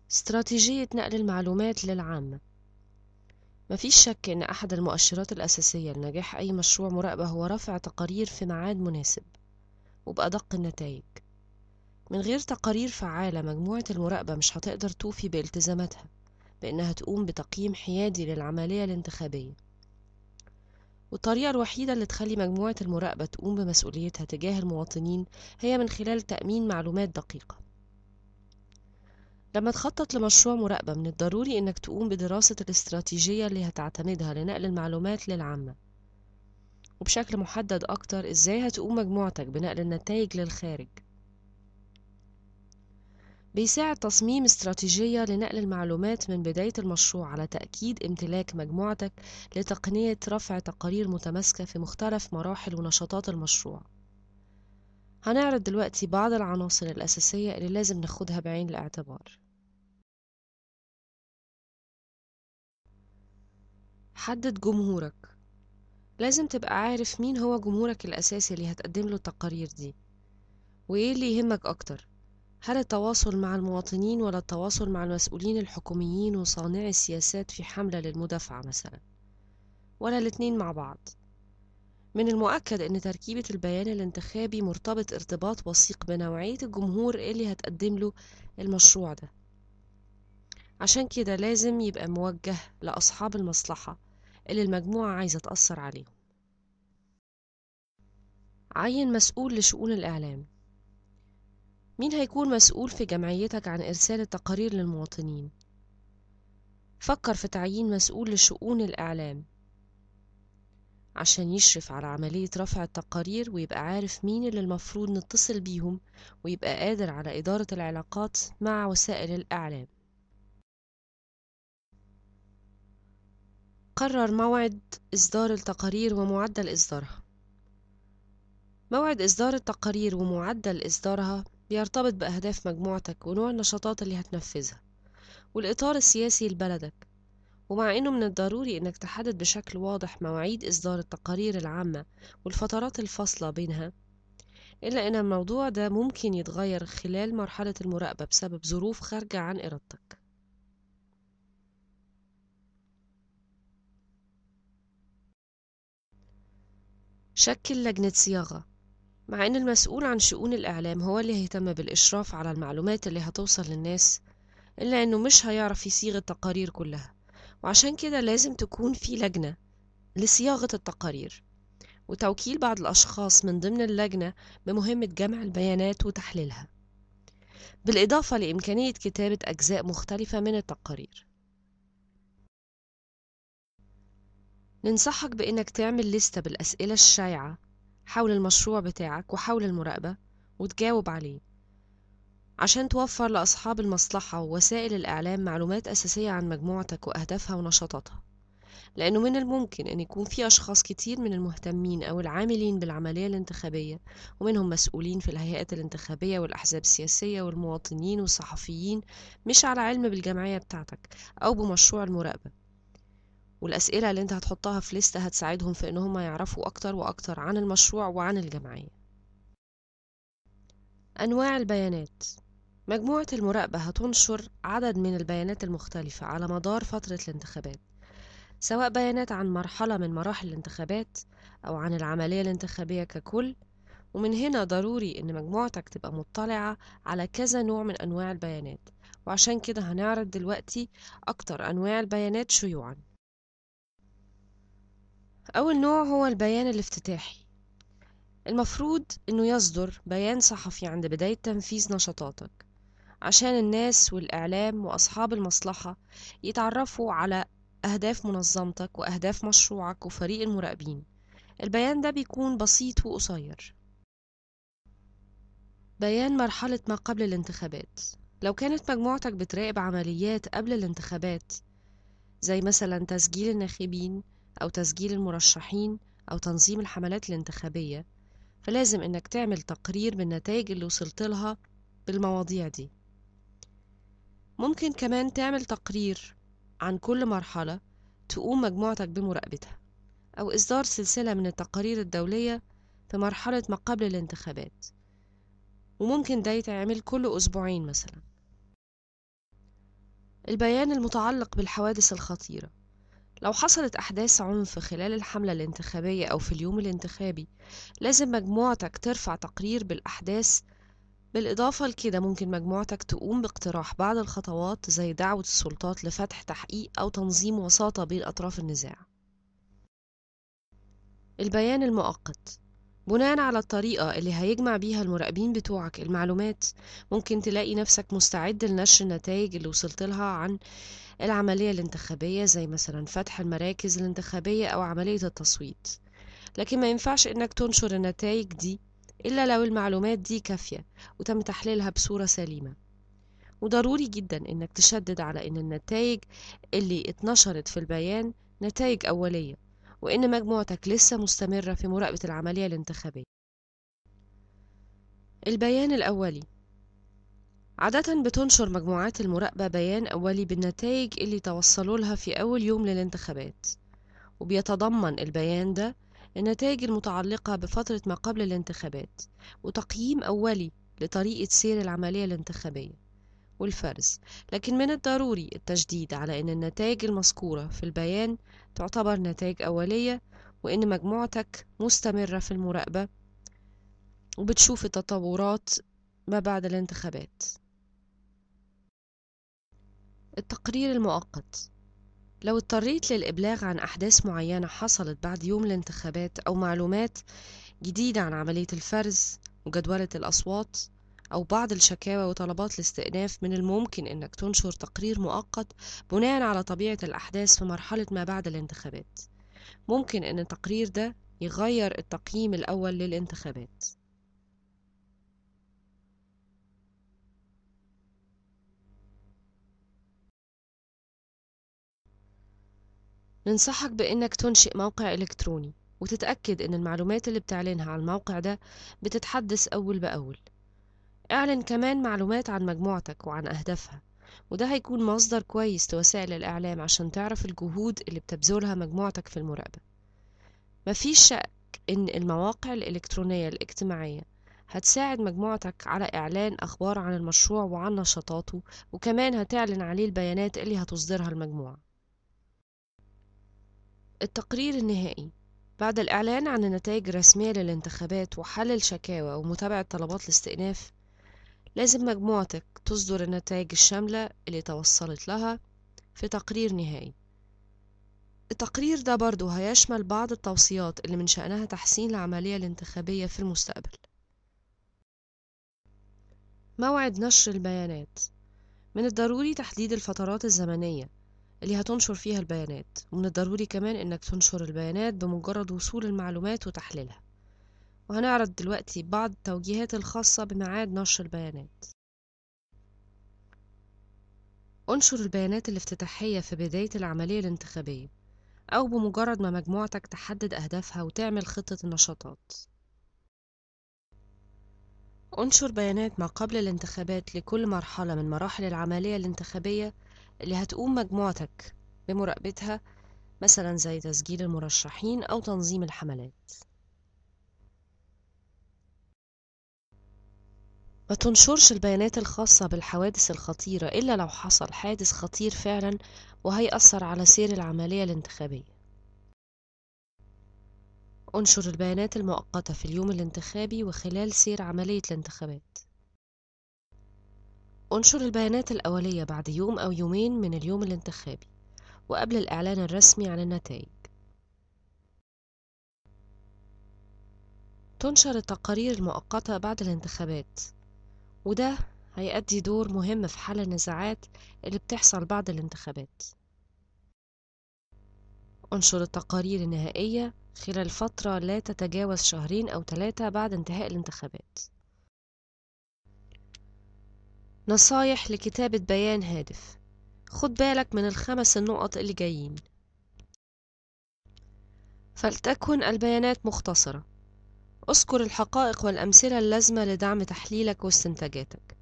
استراتيجية نقل المعلومات للعامة مفيش شك إن أحد المؤشرات الأساسية لنجاح أي مشروع مراقبة هو رفع تقارير في ميعاد مناسب وبأدق النتائج من غير تقارير فعالة مجموعة المراقبة مش هتقدر توفي بالتزاماتها بإنها تقوم بتقييم حيادي للعملية الانتخابية والطريقة الوحيدة اللي تخلي مجموعة المراقبة تقوم بمسؤوليتها تجاه المواطنين هي من خلال تأمين معلومات دقيقة لما تخطط لمشروع مراقبة من الضروري إنك تقوم بدراسة الاستراتيجية اللي هتعتمدها لنقل المعلومات للعامة وبشكل محدد أكتر إزاي هتقوم مجموعتك بنقل النتائج للخارج بيساعد تصميم استراتيجية لنقل المعلومات من بداية المشروع على تأكيد امتلاك مجموعتك لتقنية رفع تقارير متماسكة في مختلف مراحل ونشاطات المشروع هنعرض دلوقتي بعض العناصر الأساسية اللي لازم ناخدها بعين الاعتبار حدد جمهورك لازم تبقى عارف مين هو جمهورك الأساسي اللي هتقدم له التقارير دي وإيه اللي يهمك أكتر هل التواصل مع المواطنين ولا التواصل مع المسؤولين الحكوميين وصانعي السياسات في حملة للمدافعة مثلا ولا الاتنين مع بعض من المؤكد أن تركيبة البيان الانتخابي مرتبط ارتباط وثيق بنوعية الجمهور اللي هتقدم له المشروع ده عشان كده لازم يبقى موجه لأصحاب المصلحة اللي المجموعة عايزة تأثر عليهم عين مسؤول لشؤون الإعلام مين هيكون مسؤول في جمعيتك عن إرسال التقارير للمواطنين فكر في تعيين مسؤول لشؤون الإعلام عشان يشرف على عملية رفع التقارير ويبقى عارف مين اللي المفروض نتصل بيهم ويبقى قادر على إدارة العلاقات مع وسائل الإعلام قرر موعد إصدار التقارير ومعدل إصدارها موعد إصدار التقارير ومعدل إصدارها بيرتبط بأهداف مجموعتك ونوع النشاطات اللي هتنفذها والإطار السياسي لبلدك ومع إنه من الضروري إنك تحدد بشكل واضح مواعيد إصدار التقارير العامة والفترات الفاصلة بينها إلا إن الموضوع ده ممكن يتغير خلال مرحلة المراقبة بسبب ظروف خارجة عن إرادتك شكل لجنة صياغة مع إن المسؤول عن شؤون الإعلام هو اللي هيهتم بالإشراف على المعلومات اللي هتوصل للناس إلا إنه مش هيعرف يصيغ التقارير كلها وعشان كده لازم تكون في لجنة لصياغة التقارير وتوكيل بعض الأشخاص من ضمن اللجنة بمهمة جمع البيانات وتحليلها بالإضافة لإمكانية كتابة أجزاء مختلفة من التقارير ننصحك بإنك تعمل لستة بالأسئلة الشائعة حول المشروع بتاعك وحول المراقبة وتجاوب عليه عشان توفر لأصحاب المصلحة ووسائل الإعلام معلومات أساسية عن مجموعتك وأهدافها ونشاطاتها لأنه من الممكن أن يكون في أشخاص كتير من المهتمين أو العاملين بالعملية الانتخابية ومنهم مسؤولين في الهيئات الانتخابية والأحزاب السياسية والمواطنين والصحفيين مش على علم بالجمعية بتاعتك أو بمشروع المراقبة والأسئلة اللي انت هتحطها في لستة هتساعدهم في إنهم يعرفوا أكتر وأكتر عن المشروع وعن الجمعية أنواع البيانات مجموعة المراقبة هتنشر عدد من البيانات المختلفة على مدار فترة الانتخابات سواء بيانات عن مرحلة من مراحل الانتخابات أو عن العملية الانتخابية ككل ومن هنا ضروري إن مجموعتك تبقى مطلعة على كذا نوع من أنواع البيانات وعشان كده هنعرض دلوقتي أكتر أنواع البيانات شيوعا أول نوع هو البيان الافتتاحي المفروض إنه يصدر بيان صحفي عند بداية تنفيذ نشاطاتك عشان الناس والإعلام وأصحاب المصلحة يتعرفوا على أهداف منظمتك وأهداف مشروعك وفريق المراقبين البيان ده بيكون بسيط وقصير بيان مرحلة ما قبل الانتخابات لو كانت مجموعتك بتراقب عمليات قبل الانتخابات زي مثلا تسجيل الناخبين أو تسجيل المرشحين أو تنظيم الحملات الانتخابية فلازم إنك تعمل تقرير بالنتائج اللي وصلت لها بالمواضيع دي ممكن كمان تعمل تقرير عن كل مرحلة تقوم مجموعتك بمراقبتها أو إصدار سلسلة من التقارير الدولية في مرحلة ما قبل الانتخابات وممكن ده يتعمل كل أسبوعين مثلا البيان المتعلق بالحوادث الخطيرة لو حصلت أحداث عنف خلال الحملة الانتخابية أو في اليوم الانتخابي لازم مجموعتك ترفع تقرير بالأحداث بالإضافة لكده ممكن مجموعتك تقوم باقتراح بعض الخطوات زي دعوة السلطات لفتح تحقيق أو تنظيم وساطة بين أطراف النزاع البيان المؤقت بناء على الطريقة اللي هيجمع بيها المراقبين بتوعك المعلومات ممكن تلاقي نفسك مستعد لنشر النتائج اللي وصلت لها عن العملية الانتخابية زي مثلا فتح المراكز الانتخابية أو عملية التصويت لكن ما ينفعش إنك تنشر النتائج دي إلا لو المعلومات دي كافية وتم تحليلها بصورة سليمة وضروري جدا إنك تشدد على إن النتائج اللي اتنشرت في البيان نتائج أولية وإن مجموعتك لسه مستمرة في مراقبة العملية الانتخابية البيان الأولي عادة بتنشر مجموعات المراقبة بيان أولي بالنتائج اللي توصلوا لها في أول يوم للانتخابات وبيتضمن البيان ده النتائج المتعلقة بفترة ما قبل الانتخابات وتقييم أولي لطريقة سير العملية الانتخابية والفرز لكن من الضروري التشديد على أن النتائج المذكورة في البيان تعتبر نتائج أولية وأن مجموعتك مستمرة في المراقبة وبتشوف التطورات ما بعد الانتخابات التقرير المؤقت لو اضطريت للإبلاغ عن أحداث معينة حصلت بعد يوم الانتخابات أو معلومات جديدة عن عملية الفرز وجدولة الأصوات أو بعض الشكاوى وطلبات الاستئناف من الممكن إنك تنشر تقرير مؤقت بناء على طبيعة الأحداث في مرحلة ما بعد الانتخابات ممكن إن التقرير ده يغير التقييم الأول للانتخابات ننصحك بإنك تنشئ موقع إلكتروني وتتأكد إن المعلومات اللي بتعلنها على الموقع ده بتتحدث أول بأول اعلن كمان معلومات عن مجموعتك وعن أهدافها وده هيكون مصدر كويس لوسائل الإعلام عشان تعرف الجهود اللي بتبذلها مجموعتك في المراقبة مفيش شك إن المواقع الإلكترونية الاجتماعية هتساعد مجموعتك على إعلان أخبار عن المشروع وعن نشاطاته وكمان هتعلن عليه البيانات اللي هتصدرها المجموعة التقرير النهائي بعد الإعلان عن النتائج الرسمية للانتخابات وحل الشكاوى ومتابعة طلبات الاستئناف لازم مجموعتك تصدر النتائج الشاملة اللي توصلت لها في تقرير نهائي التقرير ده برضه هيشمل بعض التوصيات اللي من شأنها تحسين العملية الانتخابية في المستقبل موعد نشر البيانات من الضروري تحديد الفترات الزمنية اللي هتنشر فيها البيانات ومن الضروري كمان انك تنشر البيانات بمجرد وصول المعلومات وتحليلها وهنعرض دلوقتي بعض التوجيهات الخاصة بميعاد نشر البيانات انشر البيانات الافتتاحية في بداية العملية الانتخابية أو بمجرد ما مجموعتك تحدد أهدافها وتعمل خطة النشاطات انشر بيانات ما قبل الانتخابات لكل مرحلة من مراحل العملية الانتخابية اللي هتقوم مجموعتك بمراقبتها مثلا زي تسجيل المرشحين أو تنظيم الحملات ما تنشرش البيانات الخاصة بالحوادث الخطيرة إلا لو حصل حادث خطير فعلا وهيأثر على سير العملية الانتخابية انشر البيانات المؤقتة في اليوم الانتخابي وخلال سير عملية الانتخابات انشر البيانات الأولية بعد يوم أو يومين من اليوم الانتخابي وقبل الإعلان الرسمي عن النتائج تنشر التقارير المؤقتة بعد الانتخابات وده هيأدي دور مهم في حل النزاعات اللي بتحصل بعد الانتخابات انشر التقارير النهائية خلال فترة لا تتجاوز شهرين أو ثلاثة بعد انتهاء الانتخابات نصايح لكتابة بيان هادف خد بالك من الخمس النقط اللي جايين فلتكن البيانات مختصرة اذكر الحقائق والأمثلة اللازمة لدعم تحليلك واستنتاجاتك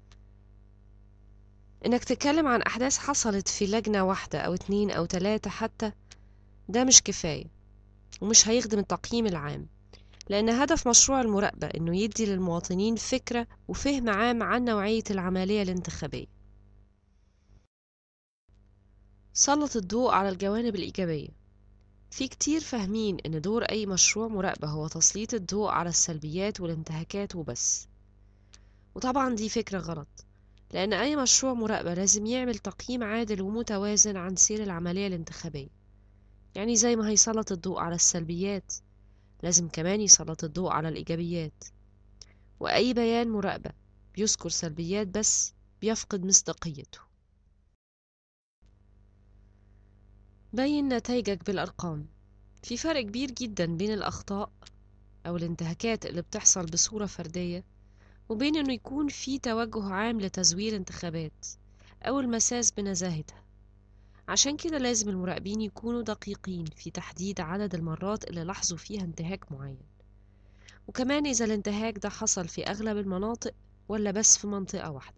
إنك تتكلم عن أحداث حصلت في لجنة واحدة أو اتنين أو تلاتة حتى ده مش كفاية ومش هيخدم التقييم العام لأن هدف مشروع المراقبة إنه يدي للمواطنين فكرة وفهم عام عن نوعية العملية الانتخابية سلط الضوء على الجوانب الإيجابية في كتير فاهمين إن دور أي مشروع مراقبة هو تسليط الضوء على السلبيات والانتهاكات وبس وطبعا دي فكرة غلط لأن أي مشروع مراقبة لازم يعمل تقييم عادل ومتوازن عن سير العملية الانتخابية يعني زي ما هيسلط الضوء على السلبيات لازم كمان يسلط الضوء على الإيجابيات وأي بيان مراقبة بيذكر سلبيات بس بيفقد مصداقيته بين نتائجك بالأرقام في فرق كبير جدا بين الأخطاء أو الانتهاكات اللي بتحصل بصورة فردية وبين إنه يكون في توجه عام لتزوير انتخابات أو المساس بنزاهتها عشان كده لازم المراقبين يكونوا دقيقين في تحديد عدد المرات اللي لاحظوا فيها انتهاك معين وكمان إذا الانتهاك ده حصل في أغلب المناطق ولا بس في منطقة واحدة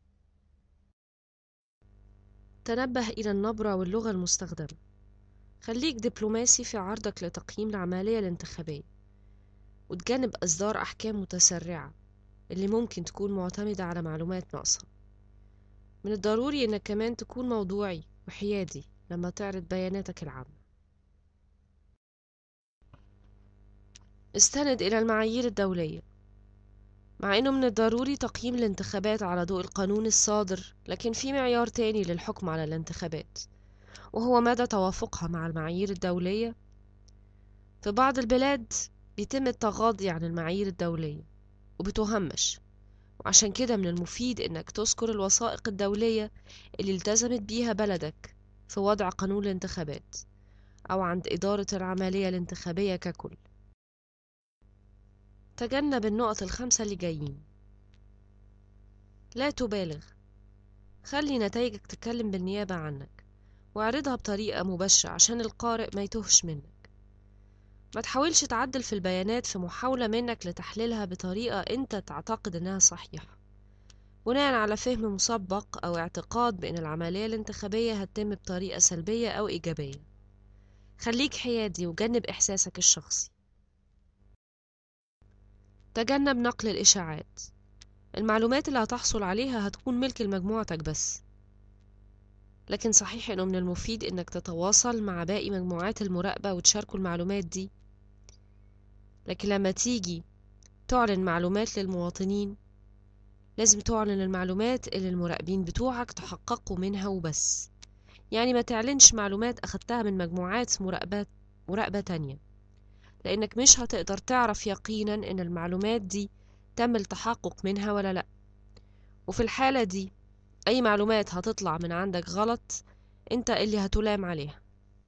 تنبه إلى النبرة واللغة المستخدمة خليك دبلوماسي في عرضك لتقييم العملية الانتخابية وتجنب إصدار أحكام متسرعة اللي ممكن تكون معتمدة على معلومات ناقصة من الضروري إنك كمان تكون موضوعي وحيادي لما تعرض بياناتك العامة استند إلى المعايير الدولية مع إنه من الضروري تقييم الانتخابات على ضوء القانون الصادر لكن في معيار تاني للحكم على الانتخابات وهو مدى توافقها مع المعايير الدولية في بعض البلاد بيتم التغاضي عن المعايير الدولية وبتهمش وعشان كده من المفيد إنك تذكر الوثائق الدولية اللي التزمت بيها بلدك في وضع قانون الانتخابات أو عند إدارة العملية الانتخابية ككل تجنب النقط الخمسة اللي جايين لا تبالغ خلي نتائجك تتكلم بالنيابة عنك واعرضها بطريقة مباشرة عشان القارئ ما يتوهش منك ما تحاولش تعدل في البيانات في محاولة منك لتحليلها بطريقة انت تعتقد انها صحيحة بناء على فهم مسبق او اعتقاد بان العملية الانتخابية هتتم بطريقة سلبية او ايجابية خليك حيادي وجنب احساسك الشخصي تجنب نقل الإشاعات المعلومات اللي هتحصل عليها هتكون ملك لمجموعتك بس لكن صحيح انه من المفيد انك تتواصل مع باقي مجموعات المراقبة وتشاركوا المعلومات دي لكن لما تيجي تعلن معلومات للمواطنين لازم تعلن المعلومات اللي المراقبين بتوعك تحققوا منها وبس يعني ما تعلنش معلومات أخدتها من مجموعات مراقبة مراقبة تانية لأنك مش هتقدر تعرف يقينا إن المعلومات دي تم التحقق منها ولا لأ وفي الحالة دي أي معلومات هتطلع من عندك غلط أنت اللي هتلام عليها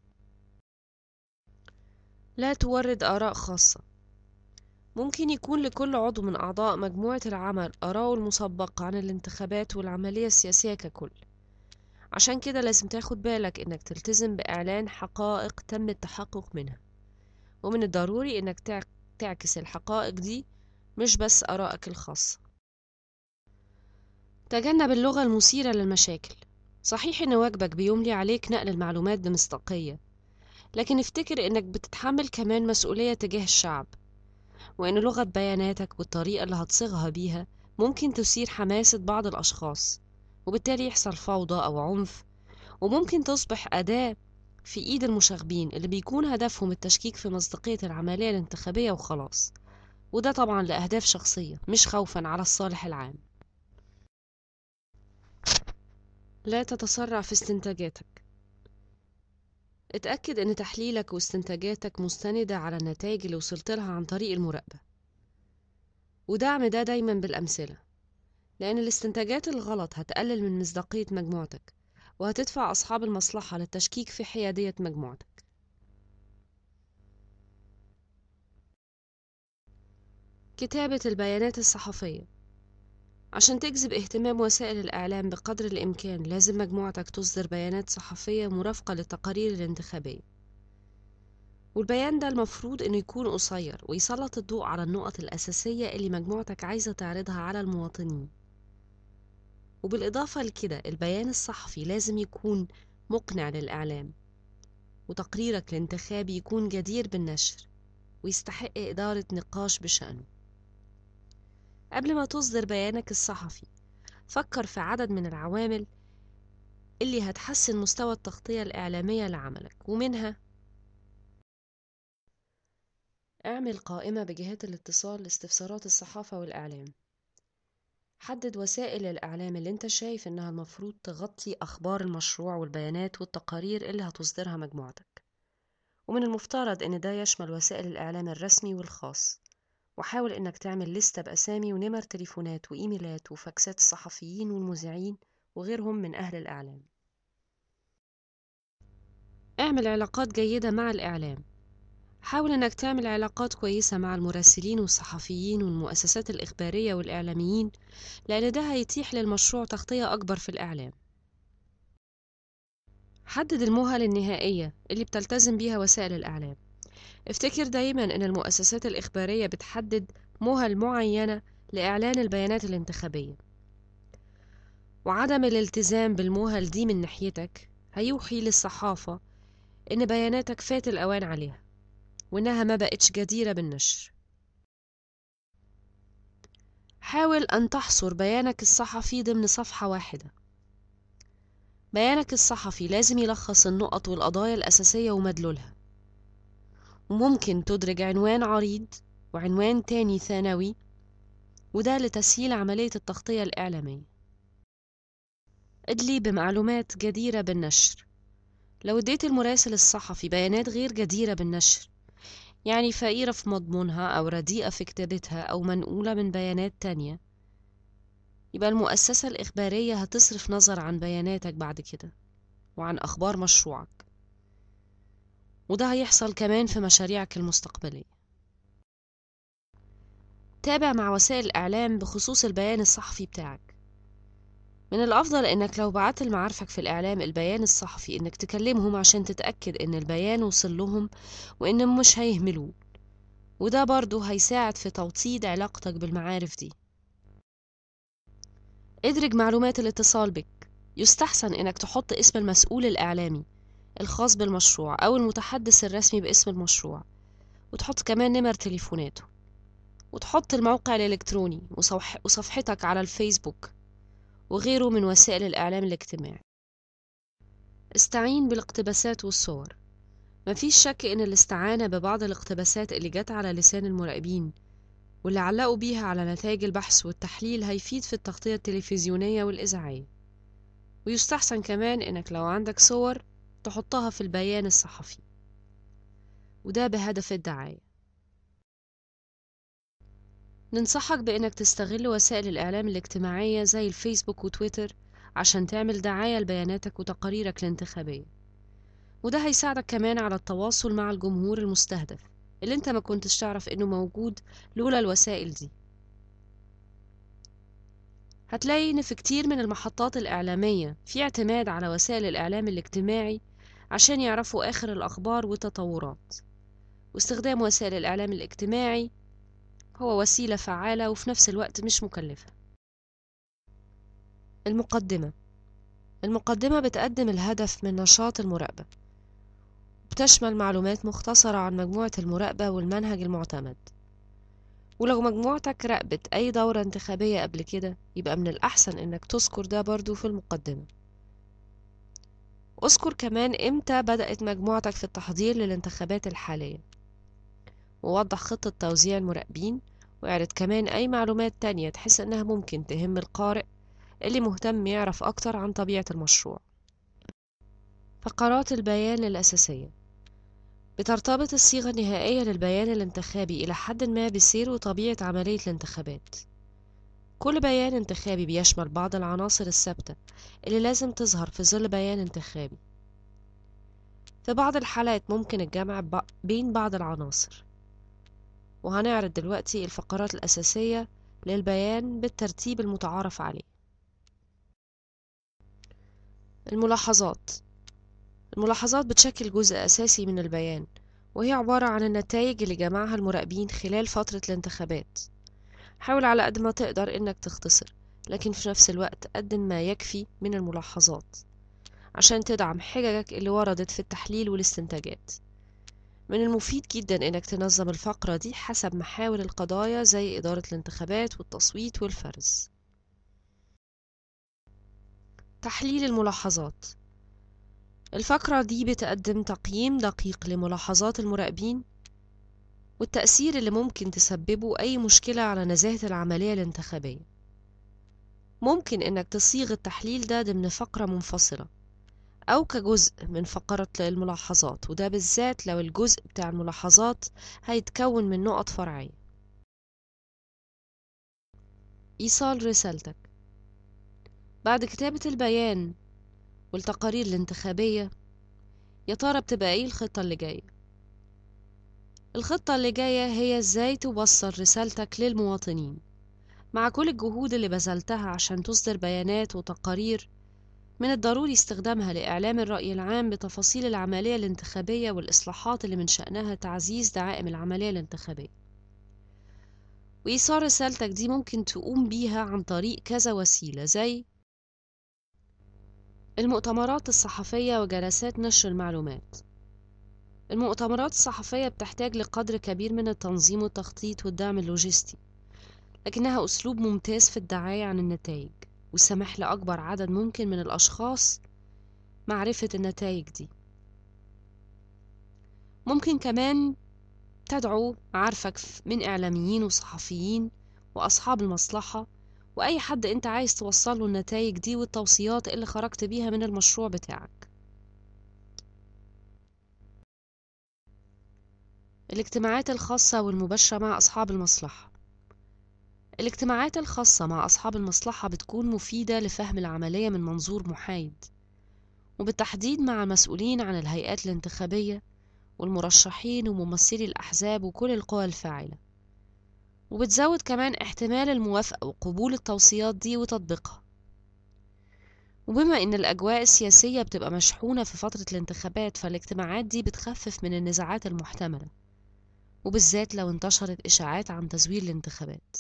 لا تورد آراء خاصة ممكن يكون لكل عضو من أعضاء مجموعة العمل آراءه المسبقة عن الانتخابات والعملية السياسية ككل عشان كده لازم تاخد بالك إنك تلتزم بإعلان حقائق تم التحقق منها ومن الضروري إنك تعكس الحقائق دي مش بس آرائك الخاصة تجنب اللغة المثيرة للمشاكل صحيح إن واجبك بيملي عليك نقل المعلومات بمصداقية لكن افتكر إنك بتتحمل كمان مسؤولية تجاه الشعب وإن لغة بياناتك والطريقة اللي هتصيغها بيها ممكن تثير حماسة بعض الأشخاص وبالتالي يحصل فوضى أو عنف وممكن تصبح أداة في إيد المشاغبين اللي بيكون هدفهم التشكيك في مصداقية العملية الانتخابية وخلاص وده طبعا لأهداف شخصية مش خوفا على الصالح العام لا تتسرع في استنتاجاتك اتأكد ان تحليلك واستنتاجاتك مستندة على النتائج اللي وصلت لها عن طريق المراقبة ودعم ده دايما بالأمثلة لأن الاستنتاجات الغلط هتقلل من مصداقية مجموعتك وهتدفع أصحاب المصلحة للتشكيك في حيادية مجموعتك كتابة البيانات الصحفية عشان تجذب اهتمام وسائل الإعلام بقدر الإمكان لازم مجموعتك تصدر بيانات صحفية مرافقة للتقارير الانتخابية والبيان ده المفروض إنه يكون قصير ويسلط الضوء على النقط الأساسية اللي مجموعتك عايزة تعرضها على المواطنين وبالإضافة لكده البيان الصحفي لازم يكون مقنع للإعلام وتقريرك الانتخابي يكون جدير بالنشر ويستحق إدارة نقاش بشأنه قبل ما تصدر بيانك الصحفي فكر في عدد من العوامل اللي هتحسن مستوى التغطية الإعلامية لعملك ومنها اعمل قائمة بجهات الاتصال لاستفسارات الصحافة والإعلام حدد وسائل الإعلام اللي انت شايف انها المفروض تغطي أخبار المشروع والبيانات والتقارير اللي هتصدرها مجموعتك ومن المفترض ان ده يشمل وسائل الإعلام الرسمي والخاص وحاول انك تعمل لستة بأسامي ونمر تليفونات وإيميلات وفاكسات الصحفيين والمذيعين وغيرهم من أهل الإعلام اعمل علاقات جيدة مع الإعلام حاول انك تعمل علاقات كويسة مع المراسلين والصحفيين والمؤسسات الإخبارية والإعلاميين لأن ده هيتيح للمشروع تغطية أكبر في الإعلام حدد المهل النهائية اللي بتلتزم بيها وسائل الإعلام افتكر دايما أن المؤسسات الإخبارية بتحدد مهل معينة لإعلان البيانات الانتخابية وعدم الالتزام بالمهل دي من ناحيتك هيوحي للصحافة إن بياناتك فات الأوان عليها وإنها ما بقتش جديرة بالنشر حاول أن تحصر بيانك الصحفي ضمن صفحة واحدة بيانك الصحفي لازم يلخص النقط والقضايا الأساسية ومدلولها وممكن تدرج عنوان عريض وعنوان تاني ثانوي وده لتسهيل عملية التغطية الإعلامية ادلي بمعلومات جديرة بالنشر لو اديت المراسل الصحفي بيانات غير جديرة بالنشر يعني فقيرة في مضمونها أو رديئة في كتابتها أو منقولة من بيانات تانية يبقى المؤسسة الإخبارية هتصرف نظر عن بياناتك بعد كده وعن أخبار مشروعك وده هيحصل كمان في مشاريعك المستقبلية تابع مع وسائل الإعلام بخصوص البيان الصحفي بتاعك من الأفضل إنك لو بعت لمعارفك في الإعلام البيان الصحفي إنك تكلمهم عشان تتأكد إن البيان وصل لهم وإنهم مش هيهملوه وده برضه هيساعد في توطيد علاقتك بالمعارف دي ادرج معلومات الاتصال بك يستحسن إنك تحط اسم المسؤول الإعلامي الخاص بالمشروع أو المتحدث الرسمي باسم المشروع وتحط كمان نمر تليفوناته وتحط الموقع الإلكتروني وصفحتك على الفيسبوك وغيره من وسائل الإعلام الاجتماعي استعين بالاقتباسات والصور مفيش شك إن الاستعانة ببعض الاقتباسات اللي جت على لسان المراقبين واللي علقوا بيها على نتائج البحث والتحليل هيفيد في التغطية التلفزيونية والإذاعية ويستحسن كمان إنك لو عندك صور تحطها في البيان الصحفي وده بهدف الدعاية ننصحك بإنك تستغل وسائل الإعلام الاجتماعية زي الفيسبوك وتويتر عشان تعمل دعاية لبياناتك وتقاريرك الانتخابية وده هيساعدك كمان على التواصل مع الجمهور المستهدف اللي انت ما كنتش تعرف انه موجود لولا الوسائل دي هتلاقي ان في كتير من المحطات الإعلامية في اعتماد على وسائل الإعلام الاجتماعي عشان يعرفوا آخر الأخبار والتطورات واستخدام وسائل الإعلام الاجتماعي هو وسيلة فعالة وفي نفس الوقت مش مكلفة المقدمة المقدمة بتقدم الهدف من نشاط المراقبة بتشمل معلومات مختصرة عن مجموعة المراقبة والمنهج المعتمد ولو مجموعتك راقبت أي دورة انتخابية قبل كده يبقى من الأحسن إنك تذكر ده برضو في المقدمة اذكر كمان إمتى بدأت مجموعتك في التحضير للانتخابات الحالية ووضح خطة توزيع المراقبين واعرض كمان أي معلومات تانية تحس إنها ممكن تهم القارئ اللي مهتم يعرف أكتر عن طبيعة المشروع فقرات البيان الأساسية بترتبط الصيغة النهائية للبيان الانتخابي إلى حد ما بسير وطبيعة عملية الانتخابات كل بيان انتخابي بيشمل بعض العناصر الثابتة اللي لازم تظهر في ظل بيان انتخابي في بعض الحالات ممكن الجمع بين بعض العناصر وهنعرض دلوقتي الفقرات الأساسية للبيان بالترتيب المتعارف عليه الملاحظات الملاحظات بتشكل جزء أساسي من البيان وهي عبارة عن النتائج اللي جمعها المراقبين خلال فترة الانتخابات حاول على قد ما تقدر إنك تختصر لكن في نفس الوقت قدم ما يكفي من الملاحظات عشان تدعم حججك اللي وردت في التحليل والاستنتاجات من المفيد جدا إنك تنظم الفقرة دي حسب محاور القضايا زي إدارة الانتخابات والتصويت والفرز تحليل الملاحظات الفقرة دي بتقدم تقييم دقيق لملاحظات المراقبين والتأثير اللي ممكن تسببه أي مشكلة على نزاهة العملية الانتخابية ممكن إنك تصيغ التحليل ده ضمن فقرة منفصلة أو كجزء من فقرة الملاحظات وده بالذات لو الجزء بتاع الملاحظات هيتكون من نقط فرعية إيصال رسالتك بعد كتابة البيان والتقارير الانتخابية يا ترى بتبقى ايه الخطة اللي جاية الخطة اللي جاية هي ازاي توصل رسالتك للمواطنين مع كل الجهود اللي بذلتها عشان تصدر بيانات وتقارير من الضروري استخدامها لإعلام الرأي العام بتفاصيل العملية الانتخابية والإصلاحات اللي من شأنها تعزيز دعائم العملية الانتخابية وإيصال رسالتك دي ممكن تقوم بيها عن طريق كذا وسيلة زي المؤتمرات الصحفية وجلسات نشر المعلومات المؤتمرات الصحفية بتحتاج لقدر كبير من التنظيم والتخطيط والدعم اللوجستي لكنها أسلوب ممتاز في الدعاية عن النتائج والسماح لأكبر عدد ممكن من الأشخاص معرفة النتائج دي ممكن كمان تدعو عارفك من إعلاميين وصحفيين وأصحاب المصلحة وأي حد أنت عايز توصله النتائج دي والتوصيات اللي خرجت بيها من المشروع بتاعك الاجتماعات الخاصة والمباشرة مع أصحاب المصلحة الاجتماعات الخاصة مع أصحاب المصلحة بتكون مفيدة لفهم العملية من منظور محايد وبالتحديد مع المسؤولين عن الهيئات الانتخابية والمرشحين وممثلي الأحزاب وكل القوى الفاعلة وبتزود كمان احتمال الموافقة وقبول التوصيات دي وتطبيقها وبما إن الأجواء السياسية بتبقى مشحونة في فترة الانتخابات فالاجتماعات دي بتخفف من النزاعات المحتملة وبالذات لو انتشرت إشاعات عن تزوير الانتخابات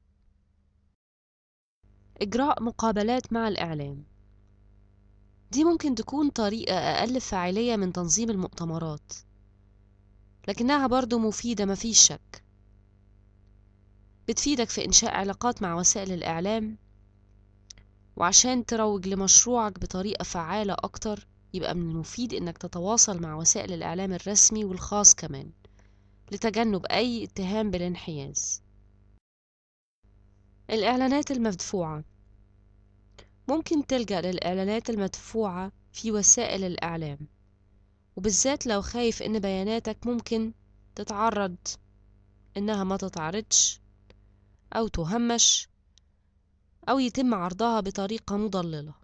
إجراء مقابلات مع الإعلام دي ممكن تكون طريقة أقل فاعلية من تنظيم المؤتمرات لكنها برضو مفيدة مفيش شك بتفيدك في إنشاء علاقات مع وسائل الإعلام وعشان تروج لمشروعك بطريقة فعالة أكتر يبقى من المفيد إنك تتواصل مع وسائل الإعلام الرسمي والخاص كمان لتجنب أي اتهام بالانحياز الإعلانات المدفوعة ممكن تلجأ للإعلانات المدفوعة في وسائل الإعلام وبالذات لو خايف إن بياناتك ممكن تتعرض إنها ما تتعرضش أو تهمش أو يتم عرضها بطريقة مضللة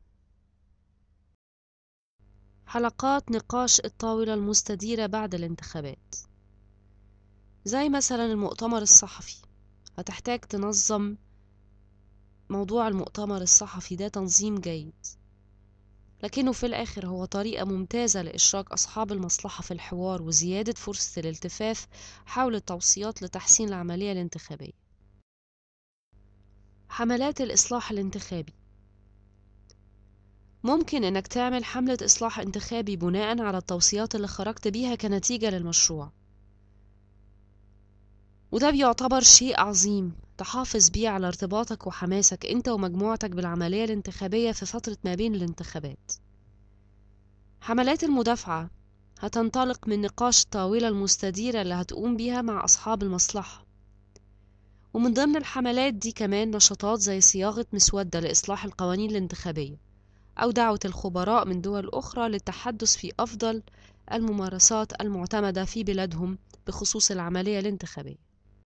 حلقات نقاش الطاولة المستديرة بعد الانتخابات زي مثلا المؤتمر الصحفي هتحتاج تنظم موضوع المؤتمر الصحفي ده تنظيم جيد لكنه في الآخر هو طريقة ممتازة لإشراك أصحاب المصلحة في الحوار وزيادة فرصة الالتفاف حول التوصيات لتحسين العملية الانتخابية حملات الإصلاح الانتخابي ممكن إنك تعمل حملة إصلاح انتخابي بناء على التوصيات اللي خرجت بيها كنتيجة للمشروع وده بيعتبر شيء عظيم تحافظ بيه على ارتباطك وحماسك انت ومجموعتك بالعملية الانتخابية في فترة ما بين الانتخابات حملات المدافعة هتنطلق من نقاش الطاولة المستديرة اللي هتقوم بيها مع أصحاب المصلحة ومن ضمن الحملات دي كمان نشاطات زي صياغة مسودة لإصلاح القوانين الانتخابية أو دعوة الخبراء من دول أخرى للتحدث في أفضل الممارسات المعتمدة في بلادهم بخصوص العملية الانتخابية